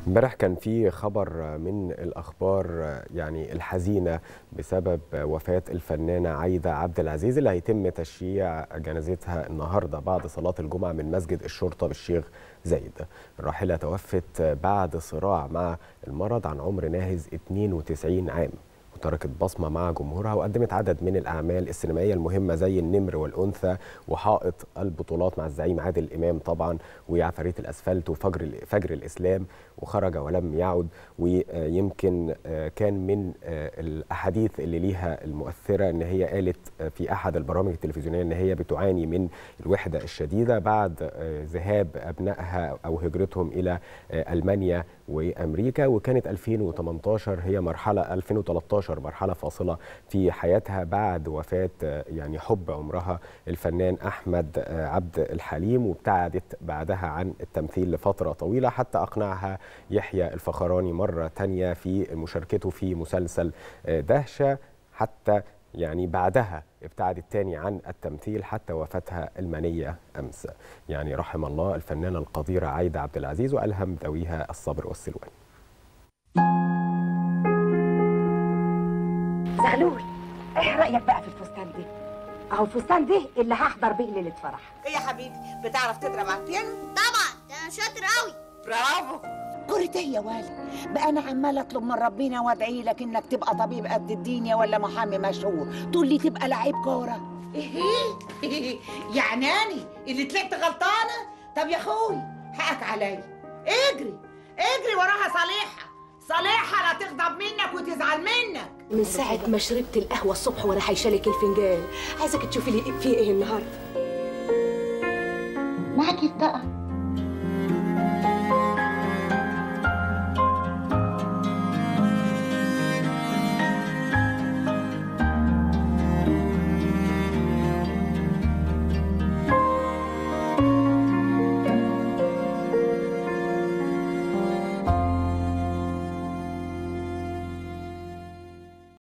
امبارح كان في خبر من الاخبار يعني الحزينه بسبب وفاه الفنانه عايده عبد العزيز اللي هيتم تشييع جنازتها النهارده بعد صلاه الجمعه من مسجد الشرطه بالشيخ زايد. الراحله توفت بعد صراع مع المرض عن عمر ناهز 92 عام. وتركت بصمة مع جمهورها وقدمت عدد من الأعمال السينمائية المهمة زي النمر والأنثى وحائط البطولات مع الزعيم عادل إمام طبعا وعفاريت الأسفلت وفجر فجر الإسلام وخرج ولم يعد ويمكن كان من الأحاديث اللي ليها المؤثرة إن هي قالت في أحد البرامج التلفزيونية إن هي بتعاني من الوحدة الشديدة بعد ذهاب أبنائها أو هجرتهم إلى ألمانيا وأمريكا وكانت 2018 هي مرحلة 2013 مرحلة فاصلة في حياتها بعد وفاة يعني حب عمرها الفنان أحمد عبد الحليم وابتعدت بعدها عن التمثيل لفترة طويلة حتى أقنعها يحيى الفخراني مرة تانية في مشاركته في مسلسل دهشة حتى يعني بعدها ابتعدت تاني عن التمثيل حتى وفاتها المنية أمس يعني رحم الله الفنانة القديرة عايدة عبد العزيز وألهم ذويها الصبر والسلوان زغلول ايه رايك بقى في الفستان ده اهو الفستان ده اللي هحضر بيه ليله فرح ايه يا حبيبي بتعرف تضرب على البيانو طبعا ده انا شاطر قوي برافو قلت ايه يا والد بقى انا عمال اطلب من ربنا وادعي لك انك تبقى طبيب قد الدنيا ولا محامي مشهور تقول لي تبقى لعيب كوره ايه يعني اني اللي طلعت غلطانه طب يا اخوي حقك عليا اجري اجري وراها صالحه صالحه لا تغضب منك وتزعل منك من ساعة ما شربت القهوة الصبح وانا حيشالك الفنجان عايزك تشوفي لي فيه ايه النهارده معاكي الطاقه